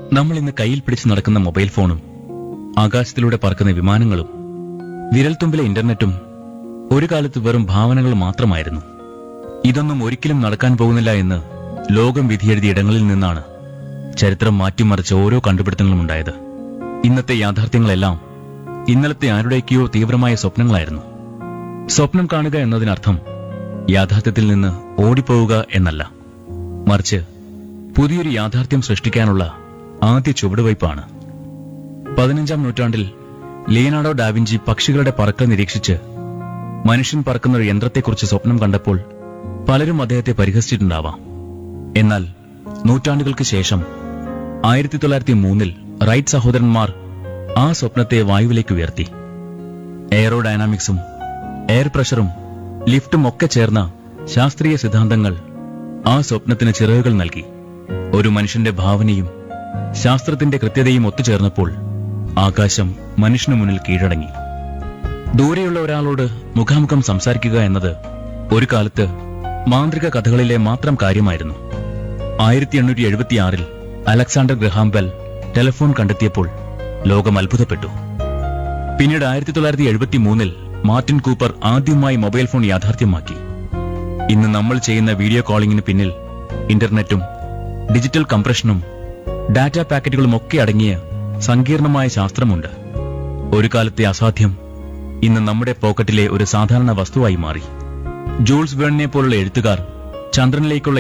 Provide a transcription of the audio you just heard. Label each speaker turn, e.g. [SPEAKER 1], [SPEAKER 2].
[SPEAKER 1] നമ്മൾ ഇന്ന് കയ്യിൽ പിടിച്ച് നടക്കുന്ന മൊബൈൽ ഫോണും ആകാശത്തിലൂടെ പറക്കുന്ന വിമാനങ്ങളും വിരൽത്തുമ്പിലെ ഇന്റർനെറ്റും ഒരു കാലത്ത് വെറും ഭാവനകൾ മാത്രമായിരുന്നു ഇതൊന്നും ഒരിക്കലും നടക്കാൻ പോകുന്നില്ല എന്ന് ലോകം വിധിയെഴുതിയ ഇടങ്ങളിൽ നിന്നാണ് ചരിത്രം മാറ്റിമറിച്ച ഓരോ കണ്ടുപിടുത്തങ്ങളും ഉണ്ടായത് ഇന്നത്തെ യാഥാർത്ഥ്യങ്ങളെല്ലാം ഇന്നലത്തെ ആരുടെയൊക്കെയോ തീവ്രമായ സ്വപ്നങ്ങളായിരുന്നു സ്വപ്നം കാണുക എന്നതിനർത്ഥം യാഥാർത്ഥ്യത്തിൽ നിന്ന് ഓടിപ്പോവുക എന്നല്ല മറിച്ച് പുതിയൊരു യാഥാർത്ഥ്യം സൃഷ്ടിക്കാനുള്ള ആദ്യ ചുവടുവയ്പ്പാണ് പതിനഞ്ചാം നൂറ്റാണ്ടിൽ ലിയനാർഡോ ഡാവിഞ്ചി പക്ഷികളുടെ പറക്കൽ നിരീക്ഷിച്ച് മനുഷ്യൻ പറക്കുന്ന ഒരു യന്ത്രത്തെക്കുറിച്ച് സ്വപ്നം കണ്ടപ്പോൾ പലരും അദ്ദേഹത്തെ പരിഹസിച്ചിട്ടുണ്ടാവാം എന്നാൽ നൂറ്റാണ്ടുകൾക്ക് ശേഷം ആയിരത്തി തൊള്ളായിരത്തി മൂന്നിൽ റൈറ്റ് സഹോദരന്മാർ ആ സ്വപ്നത്തെ വായുവിലേക്ക് ഉയർത്തി എയറോഡൈനാമിക്സും എയർ പ്രഷറും ലിഫ്റ്റും ഒക്കെ ചേർന്ന ശാസ്ത്രീയ സിദ്ധാന്തങ്ങൾ ആ സ്വപ്നത്തിന് ചിറകുകൾ നൽകി ഒരു മനുഷ്യന്റെ ഭാവനയും ശാസ്ത്രത്തിന്റെ കൃത്യതയും ഒത്തുചേർന്നപ്പോൾ ആകാശം മനുഷ്യനു മുന്നിൽ കീഴടങ്ങി ദൂരെയുള്ള ഒരാളോട് മുഖാമുഖം സംസാരിക്കുക എന്നത് ഒരു കാലത്ത് മാന്ത്രിക കഥകളിലെ മാത്രം കാര്യമായിരുന്നു ആയിരത്തി എണ്ണൂറ്റി എഴുപത്തിയാറിൽ അലക്സാണ്ടർ ഗ്രഹാം ബെൽ ടെലിഫോൺ കണ്ടെത്തിയപ്പോൾ ലോകം അത്ഭുതപ്പെട്ടു പിന്നീട് ആയിരത്തി തൊള്ളായിരത്തി എഴുപത്തി മൂന്നിൽ മാർട്ടിൻ കൂപ്പർ ആദ്യമായി മൊബൈൽ ഫോൺ യാഥാർത്ഥ്യമാക്കി ഇന്ന് നമ്മൾ ചെയ്യുന്ന വീഡിയോ കോളിംഗിന് പിന്നിൽ ഇന്റർനെറ്റും ഡിജിറ്റൽ കംപ്രഷനും ഡാറ്റ പാക്കറ്റുകളും ഒക്കെ അടങ്ങിയ സങ്കീർണമായ ശാസ്ത്രമുണ്ട് ഒരു കാലത്തെ അസാധ്യം ഇന്ന് നമ്മുടെ പോക്കറ്റിലെ ഒരു സാധാരണ വസ്തുവായി മാറി ജൂൾസ് വേണിനെ പോലുള്ള എഴുത്തുകാർ ചന്ദ്രനിലേക്കുള്ള